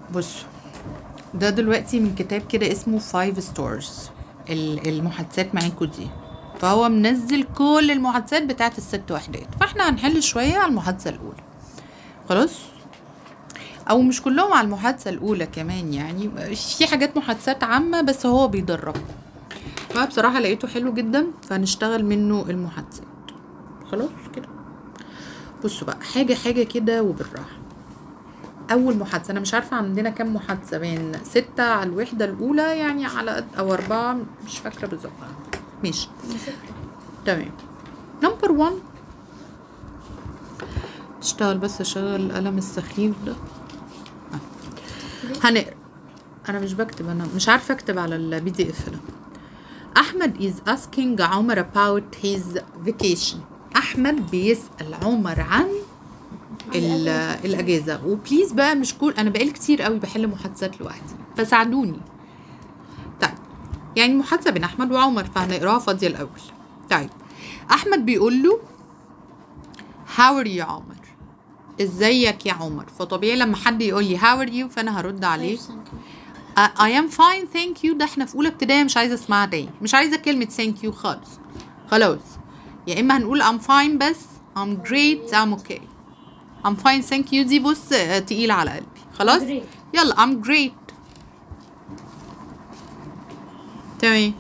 بصوا ده دلوقتي من كتاب كده اسمه فايف ستارز المحادثات معاكوا دي فهو منزل كل المحادثات بتاعت الست وحدات فاحنا هنحل شوية على المحادثة الأولى خلاص او مش كلهم على المحادثة الأولى كمان يعني في حاجات محادثات عامة بس هو بيدربكم فبصراحة لقيته حلو جدا فهنشتغل منه المحادثات خلاص كده بصوا بقى حاجة حاجة كده وبالراحة أول محادثة أنا مش عارفة عندنا كام محادثة بين ستة على الوحدة الأولى يعني على قد أو أربعة مش فاكرة بالظبط ماشي تمام نمبر 1 اشتغل بس اشغل القلم السخيف ده آه. هنقرا انا مش بكتب انا مش عارفه اكتب على البي دي اف ده احمد is asking عمر about his vacation احمد بيسال عمر عن ال- الاجازه وبليز بقى مش كل انا بقالي كتير قوي بحل محادثات لوحدي فساعدوني طيب يعني محادثه بين احمد وعمر فهنقراها فاضيه الاول طيب احمد بيقول له how are you يا عمر ازيك يا عمر فطبيعي لما حد يقول لي how are you فانا هرد عليه I I am fine thank you ده احنا في اولى ابتدائي مش عايزه اسمعها تاني مش عايزه كلمه thank you خالص خلاص يا اما هنقول I'm fine بس I'm great I'm okay I'm fine thank you دي بص آه، تقيلة على قلبي خلاص Great. يلا I'm great تمام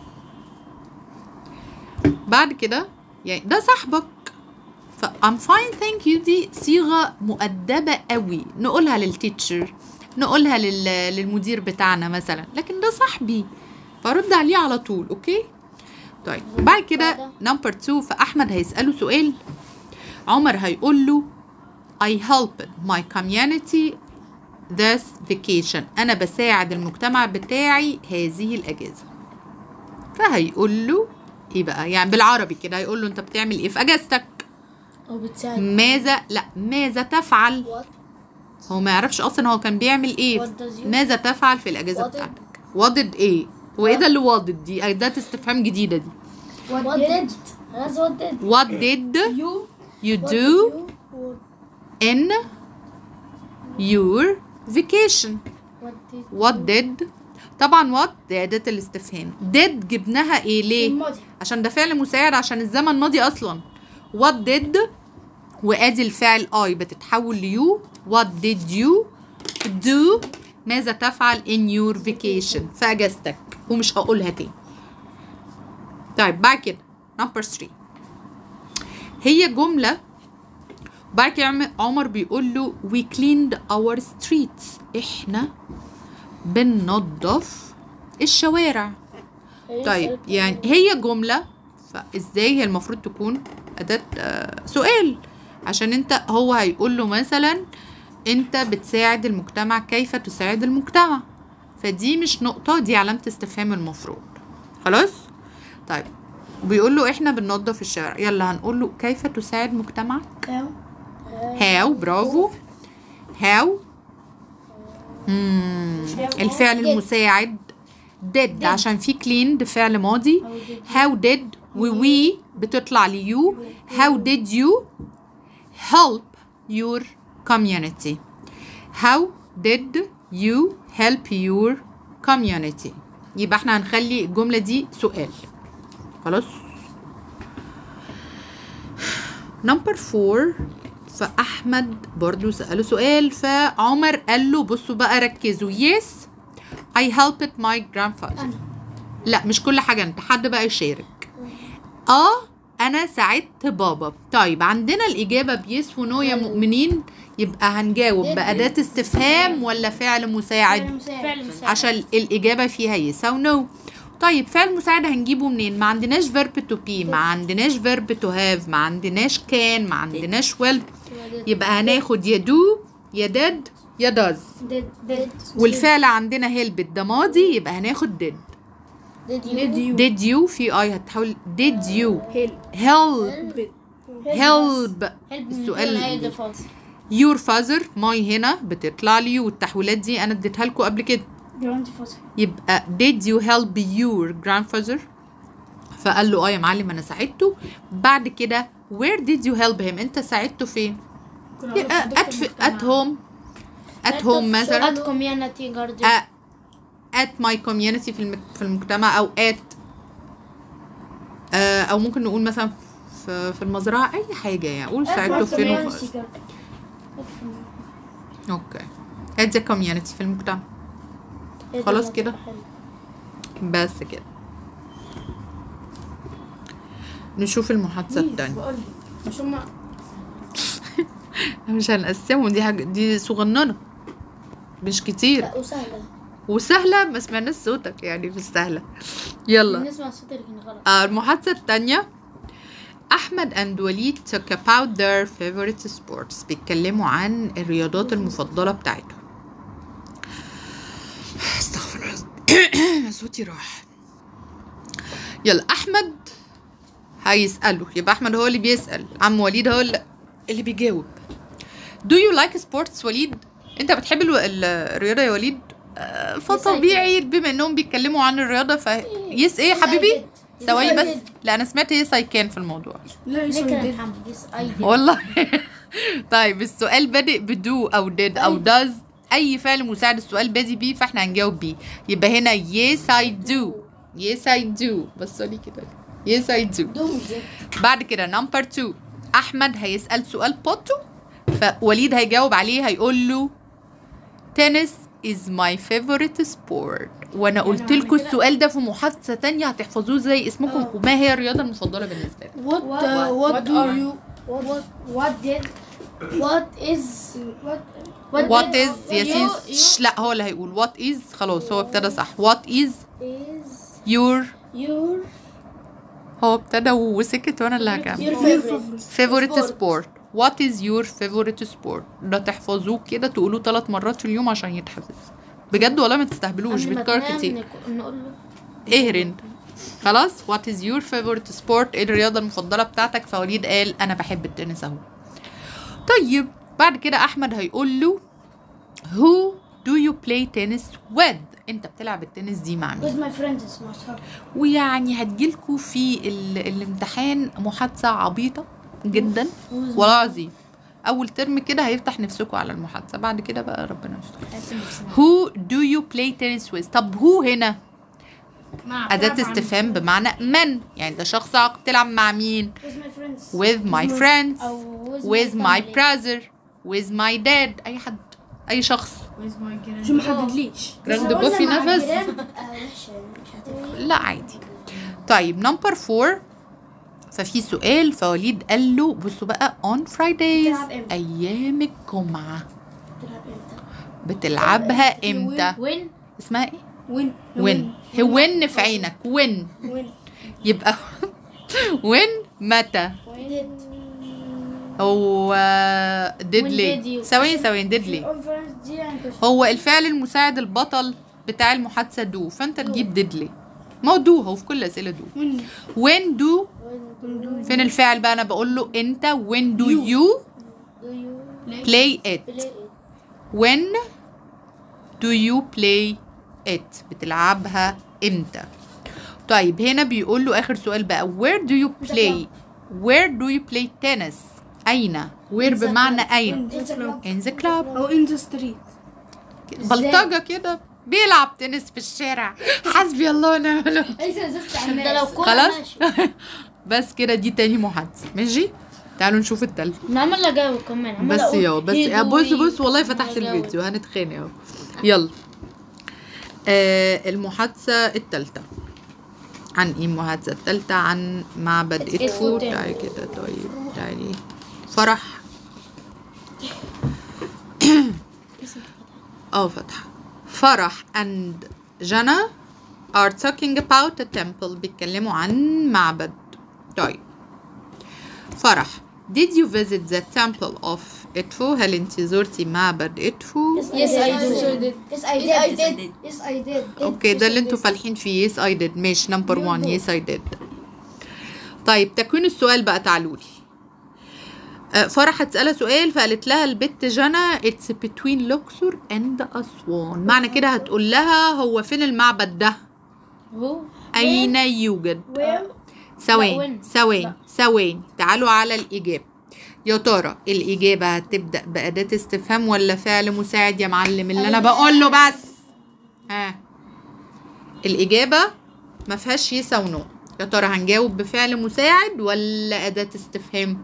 بعد كده يعني ده صاحبك ف I'm fine thank you دي صيغة مؤدبة قوي نقولها للتيتشر نقولها لل... للمدير بتاعنا مثلا لكن ده صاحبي فرد عليه على طول اوكي طيب بعد كده نمبر 2 فاحمد هيساله سؤال عمر هيقول له I helped my community this vacation أنا بساعد المجتمع بتاعي هذه الأجازة فهيقول له إيه بقى يعني بالعربي كده هيقول له أنت بتعمل إيه في أجازتك او بتساعد ماذا لا ماذا تفعل What? هو ما يعرفش أصلا هو كان بيعمل إيه What does you- ماذا تفعل في الأجازة What did- بتاعتك وضد إيه وإيه ده اللي وضد دي أداة استفهام جديدة دي What, did? That's what did. what did You. you What do did you? in your vacation What did? what did طبعا what دي أداة الاستفهام did جبناها ايه ليه الماضي. عشان ده فعل مساعد عشان الزمن ماضي اصلا what did وادي الفعل I بتتحول ليو what did you do ماذا تفعل in your vacation في اجازتك ومش هقولها تاني طيب بعد كده number 3 هي جملة بعد كده عم- عمر بيقول له we cleaned our streets احنا بننظف الشوارع طيب يعني هي جملة فازاي هي المفروض تكون أداة آه، سؤال عشان انت هو هيقول له مثلا انت بتساعد المجتمع كيف تساعد المجتمع فدي مش نقطة دي علامة استفهام المفروض خلاص طيب بيقول له احنا بننظف الشارع يلا هنقول له كيف تساعد مجتمعك How? هاو برافو هاو مم. الفعل المساعد did عشان في clean ده فعل ماضي how did و we بتطلع ليو how did you help your community how did you help your community يبقى احنا هنخلي الجملة دي سؤال خلاص نمبر فور فأحمد برضو سأله سؤال فعمر قال له بصوا بقى ركزوا yes I helped my grandfather أنا. لا مش كل حاجة انت حد بقى يشارك اه انا ساعدت بابا طيب عندنا الاجابة بيس ونو يا مؤمنين يبقى هنجاوب بأداة استفهام ولا فعل مساعد فعل مساعد. عشان الإجابة فيها يس أو نو طيب فعل مساعد هنجيبه منين ما عندناش verb to be ما عندناش verb to have ما عندناش can ما عندناش will يبقى هناخد يا do يا did يا does Did. Did. والفعل عندنا helped ده ماضي يبقى هناخد did Did you? did you في اي هتحول did you Help. help help Help السؤال من اللي- the father. your father ماي هنا بتطلع لي والتحويلات دي انا اديتها لكم قبل كده Grandfather. يبقى did you help your grandfather فقال له اه يا معلم انا ساعدته بعد كده where did you help him انت ساعدته فين at, at home at home مثلا at community garden at, at my community في المك... في المجتمع او at آه او ممكن نقول مثلا في, في المزرعه اي حاجه يعني قول ساعدته فين وخلاص. اوكي at the community في المجتمع خلاص كده. بس كده نشوف المحادثه التانية مش هما مش هنقسمهم دي حاجه دي صغننه مش كتير لا وسهلة وسهله ما سمعناش صوتك يعني في السهله يلا نسمع صوت لكن غلط آه، المحادثة التانية أحمد and وليد talk about their favorite sports بيتكلموا عن الرياضات المفضلة بتاعتهم استغفر الله صوتي راح يلا أحمد هيسأله يبقى أحمد هو اللي بيسأل عم وليد هو اللي, اللي بيجاوب Do you like sports وليد؟ أنت بتحب الو... ال- الرياضة يا وليد؟ آه، فطبيعي بما انهم بيتكلموا عن الرياضة ف يس ايه يا حبيبي؟ ثواني بس لا انا سمعت يس اي كان في الموضوع لا ليه يسوي كده ديد محمد يس اي دي والله طيب السؤال بادئ بدو او ديد او does اي فعل مساعد السؤال بادئ بيه فاحنا هنجاوب بيه يبقى هنا yes I do yes I do بصوا لي كده yes I do دوم دي بعد كده نمبر 2 احمد هيسال سؤال بوتو فوليد هيجاوب عليه هيقول له تنس is my favorite sport وانا قلت لكم السؤال ده في محادثه تانية هتحفظوه زي اسمكم وما هي الرياضه المفضله بالنسبه لك What What- uh, what what do are- you what what did what is what what did is ياسين you- شش، لا هو اللي هيقول what is خلاص هو ابتدى صح what is is your your هو ابتدى وسكت وانا اللي هكمل your favorite favorite favorite sport what is your favorite sport ده تحفظوه كده تقولوه ثلاث مرات في اليوم عشان يتحفظ بجد والله ما تستهبلوش قبل ما بتكرر تنام كتير نك- نقول له اهري انت خلاص what is your favorite sport ايه الرياضة المفضلة بتاعتك فوليد قال انا بحب التنس اهو طيب بعد كده احمد هيقول له who do you play tennis with انت بتلعب التنس دي مع with مين my friends مع صحابي ويعني هتجيلكوا في ال... الامتحان محادثة عبيطة جدا والله العظيم اول ترم كده هيفتح نفسكوا على المحادثة بعد كده بقى ربنا يستر who do you play tennis with طب هو هنا أداة استفهام بمعنى من يعني ده شخص عاق- تلعب مع مين with my friends with my friends أو with my family. brother with my dad أي حد أي شخص شو محددليش جراند بس بوفي قلنا مع نفس الجيران، آه، وحشة يعني مش هتنفع. لا عادي طيب نمبر فور ففي سؤال فوليد قال له بصوا بقى on Fridays بتلعب إمتى؟ أيام الجمعة بتلعب امتى؟ بتلعبها امتى وين اسمها ايه وين وين وين في عينك وين وين يبقى وين متى وين هو ديد When ليه did you- ثواني ثواني ديد ليه الكونفرنس دي يعني بس- هو الفعل المساعد البطل بتاع المحادثة دو فانت تجيب ديد ليه ما هو دو هو في كل الأسئلة دو وين وين دو وين فين الفعل بقى انا بقول له انت when do you do you play it play it when do you play it بتلعبها امتى طيب هنا بيقول له اخر سؤال بقى where do you play where do you play tennis اين where the بمعنى club. اين In the club. in the club او ان ذا ستريت بلطجة كده بيلعب تنس في الشارع حسبي الله ونعم الوكيل ده لو كورة خلاص ماشي. بس كده دي تاني محادثة ماشي تعالوا نشوف التالتة انا عمال اجاوب كمان عمال بس أقول يا بس هي يا بص دوي. بص والله عمال فتحت أجاوب. الفيديو هنتخانق اهو يلا آه المحادثة التالتة عن ايه المحادثة التالتة عن معبد إدفو ادفو تاني. تعالي كده طيب تعالي فرح اه فتحة فرح and جنى are talking about a temple بيتكلموا عن معبد طيب فرح did you visit the temple of إدفو هل انت زرتي معبد إدفو Yes, I do. Yes, I Yes, I did. Yes, I did. اوكي ده اللي انتوا فالحين فيه yes I did ماشي نمبر 1 yes I did طيب تكوين السؤال بقى تعالوا لي آه، فرح هتسألها سؤال فقالت لها البت جنى it's between الأقصر and أسوان معنى كده هتقول لها هو فين المعبد ده هو أين يوجد where ثواني when؟ ثواني لا. ثواني تعالوا على الإجابة يا ترى الإجابة هتبدأ بأداة استفهام ولا فعل مساعد يا معلم اللي أنا بقول له بس ها الإجابة ما فيهاش يس أو نو يا ترى هنجاوب بفعل مساعد ولا أداة استفهام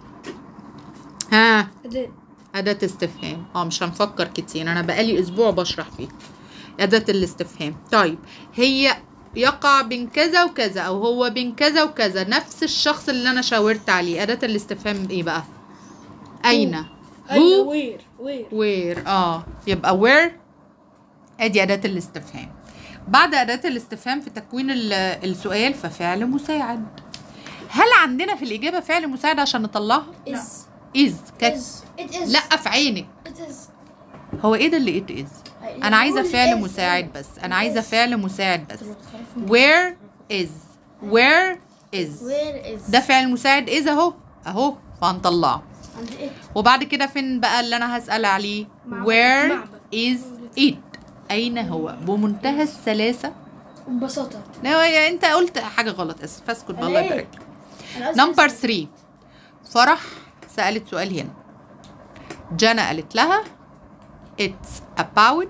ها أداة أداة استفهام اه مش هنفكر كتير أنا بقالي أسبوع بشرح فيه أداة الاستفهام طيب هي يقع بين كذا وكذا أو هو بين كذا وكذا نفس الشخص اللي أنا شاورت عليه أداة الاستفهام إيه بقى؟ أين؟ أيوة who وير وير where اه يبقى where ادي أداة الاستفهام بعد أداة الاستفهام في تكوين ال- السؤال ففعل مساعد هل عندنا في الإجابة فعل مساعد عشان نطلعها؟ is is كانت is it is لا في عينك it is هو ايه ده اللي it is انا عايزه فعل مساعد بس انا عايزه فعل مساعد بس where is where is where is ده فعل مساعد is اهو اهو فهنطلعه and it وبعد كده فين بقى اللي انا هسأل عليه معبد. where معبد. is it اين هو بمنتهى السلاسه ببساطة لا يا انت قلت حاجه غلط اسف اسكت بقى الله ليه؟ يبارك لك. أنا قصدي نمبر أسأل. 3 فرح سألت سؤال هنا جانا قالت لها It's about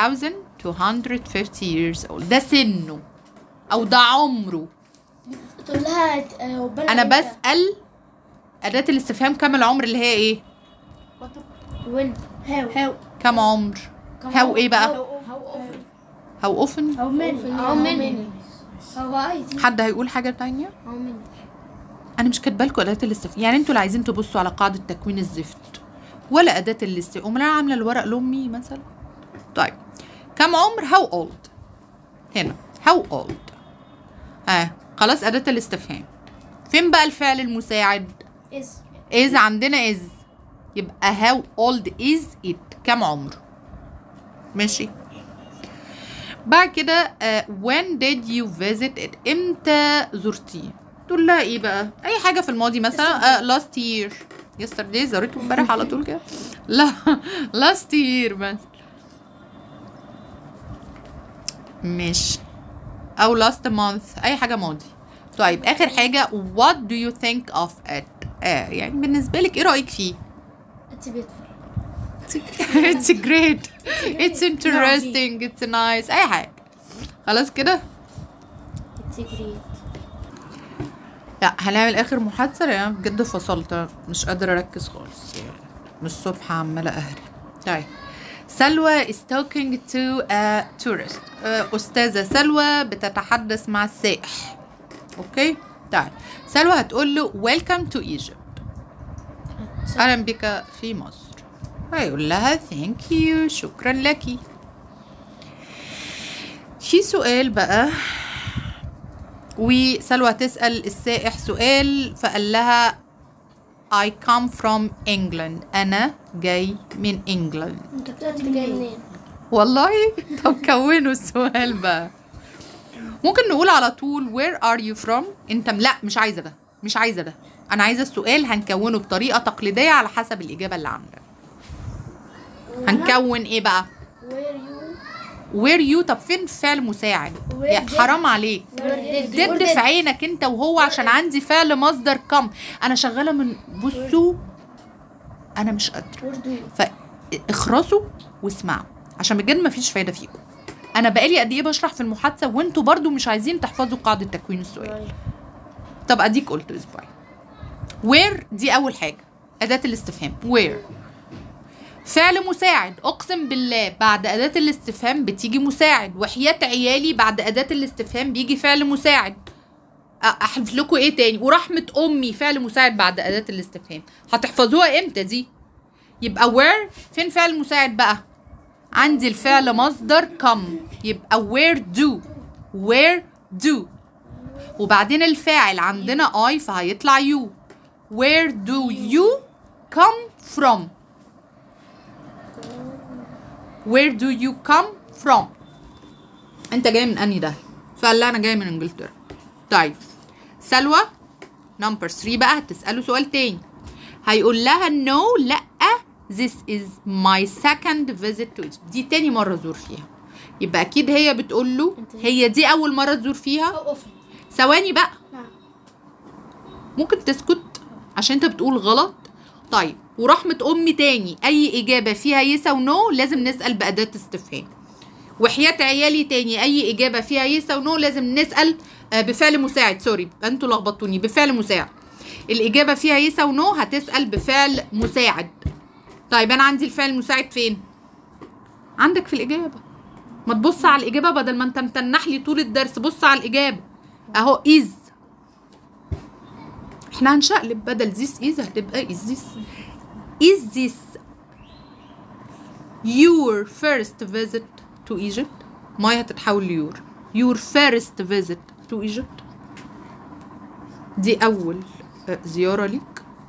2250 years old ده سنه أو ده عمره تقول لها آه، وبلد أنا إمتى؟ بسأل أداة الاستفهام كم العمر اللي هي إيه؟ وين هاو هاو كم عمر؟ هاو إيه بقى؟ how هاو أوفن؟ هاو ماني how many how عايزين حد هيقول حاجة تانية؟ how many أنا مش كاتبة لكم أداة الاستفهام يعني أنتوا اللي عايزين تبصوا على قاعدة تكوين الزفت ولا أداة الاستفهام أمال أنا عاملة الورق لأمي مثلا طيب كم عمر how old هنا how old ها خلاص أداة الاستفهام فين بقى الفعل المساعد is is عندنا is يبقى how old is it كم عمره ماشي بعد كده uh, when did you visit it امتى زرتيه تقول لها ايه بقى اي حاجه في الماضي مثلا uh, last year yesterday زارته امبارح على طول كده لا last year بس ماشي او last month اي حاجه ماضي طيب اخر حاجه what do you think of it آه يعني بالنسبه لك ايه رايك فيه it's beautiful it's great it's interesting it's nice اي حاجه خلاص كده it's great لا هنعمل اخر محادثه لان انا بجد فصلت مش قادره اركز خالص يعني من الصبح عماله اهري طيب سلوى is talking to a tourist آه، استاذه سلوى بتتحدث مع السائح اوكي طيب سلوى هتقول له welcome to Egypt اهلا بك في مصر هيقول لها thank you شكرا لك في سؤال بقى وسلوى تسأل السائح سؤال فقال لها I come from England أنا جاي من إنجلاند انت بتاعتك جاي منين والله طب كونوا السؤال بقى ممكن نقول على طول where are you from انت م- لا مش عايزه ده مش عايزه ده انا عايزه السؤال هنكونه بطريقه تقليديه على حسب الاجابه اللي عندنا هنكون ايه بقى where you where you طب فين فعل مساعد Where يا did- حرام عليك where did ضد في عينك انت وهو عشان عندي فعل مصدر كم انا شغاله من بصوا انا مش قادره where do فاخرسوا واسمعوا عشان بجد مفيش فايده فيكم انا بقالي قد ايه بشرح في المحادثه وانتوا برضو مش عايزين تحفظوا قاعده تكوين السؤال طب اديك قلت اسبوعين وير دي اول حاجه اداه الاستفهام وير فعل مساعد اقسم بالله بعد اداه الاستفهام بتيجي مساعد وحياه عيالي بعد اداه الاستفهام بيجي فعل مساعد أ- احلف لكم ايه تاني ورحمه امي فعل مساعد بعد اداه الاستفهام هتحفظوها امتى دي يبقى where فين فعل مساعد بقى عندي الفعل مصدر come يبقى where do where do وبعدين الفاعل عندنا I فهيطلع you where do you come from where do you come from انت جاي من انهي ده فقال لها انا جاي من انجلترا طيب سلوى نمبر 3 بقى هتساله سؤال تاني هيقول لها no لا this is my second visit to Egypt دي تاني مرة ازور فيها يبقى اكيد هي بتقول له هي دي اول مرة تزور فيها how often ثواني بقى نعم ممكن تسكت عشان انت بتقول غلط طيب ورحمة أمي تاني أي إجابة فيها يس أو نو لازم نسأل بأداة استفهام وحياة عيالي تاني أي إجابة فيها يس أو نو لازم نسأل آه، بفعل مساعد سوري أنتوا لخبطوني بفعل مساعد الإجابة فيها يس أو نو هتسأل بفعل مساعد طيب أنا عندي الفعل المساعد فين؟ عندك في الإجابة ما تبص على الإجابة بدل ما أنت متنح لي طول الدرس بص على الإجابة أهو إز احنا هنشقلب بدل ذيس إز هتبقى إز ذيس Is this your first visit to Egypt؟ ماي هتتحول ليور your first visit to Egypt دي أول آه، زيارة ليك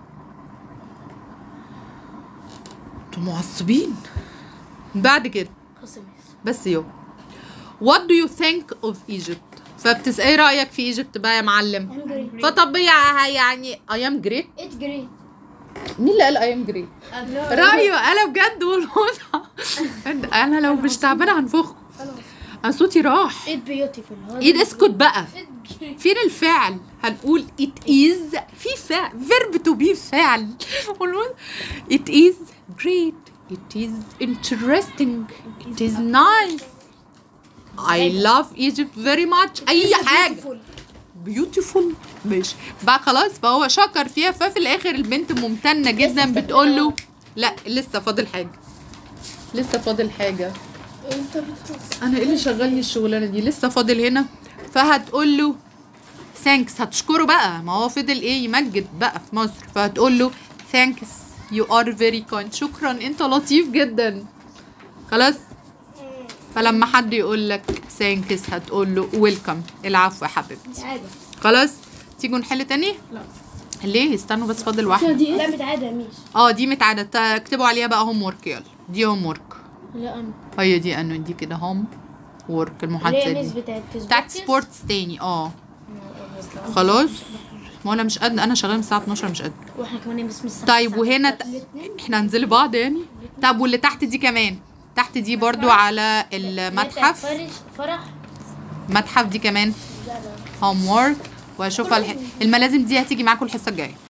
انتوا معصبين بعد كده خصم بس يو What do you think of Egypt؟ فبتس ايه رأيك في ايجيبت بقى يا معلم؟ I'm great فطبيعي يعني I am great it's great مين اللي قال I am great؟ رأيه انا بجد والله انا لو مش تعبانه هنفخ انا صوتي راح it's beautiful هذا ايه ده اسكت بقى It's great. فين الفعل هنقول it is في فعل verb to be فعل والمهم it is great it is interesting it is nice I love Egypt very much اي حاجه beautiful ماشي بقى خلاص فهو شكر فيها ففي الاخر البنت ممتنه جدا بتقول له لا لسه فاضل حاجه لسه فاضل حاجه انت بتخص انا ايه اللي شغلني الشغلانه دي لسه فاضل هنا فهتقول له ثانكس هتشكره بقى ما هو فضل ايه يمجد بقى في مصر فهتقول له ثانكس يو ار فيري كايند شكرا انت لطيف جدا خلاص فلما حد يقول لك ثانكس هتقول له ويلكم العفو يا حبيبتي عادة خلاص تيجوا نحل تاني لا. ليه استنوا بس فاضل واحده دي لا ايه؟ متعادة يا ميش اه دي متعاده تا- اكتبوا عليها بقى هوم ورك يلا دي هوم ورك لا انا هي دي انه دي كده هوم ورك اللي المحادثه هي دي ميس بتاعت بتاعت سبورتس تاني اه خلاص ما انا مش قد انا شغاله من الساعه 12 مش قد واحنا كمان بس مش طيب وهنا ت... احنا هنزل بعض يعني طب واللي تحت دي كمان تحت دي برضو على المتحف فرح فرح متحف دي كمان لا لا هوم وورك واشوفها الح... الملازم دي هتيجي معاكم الحصه الجايه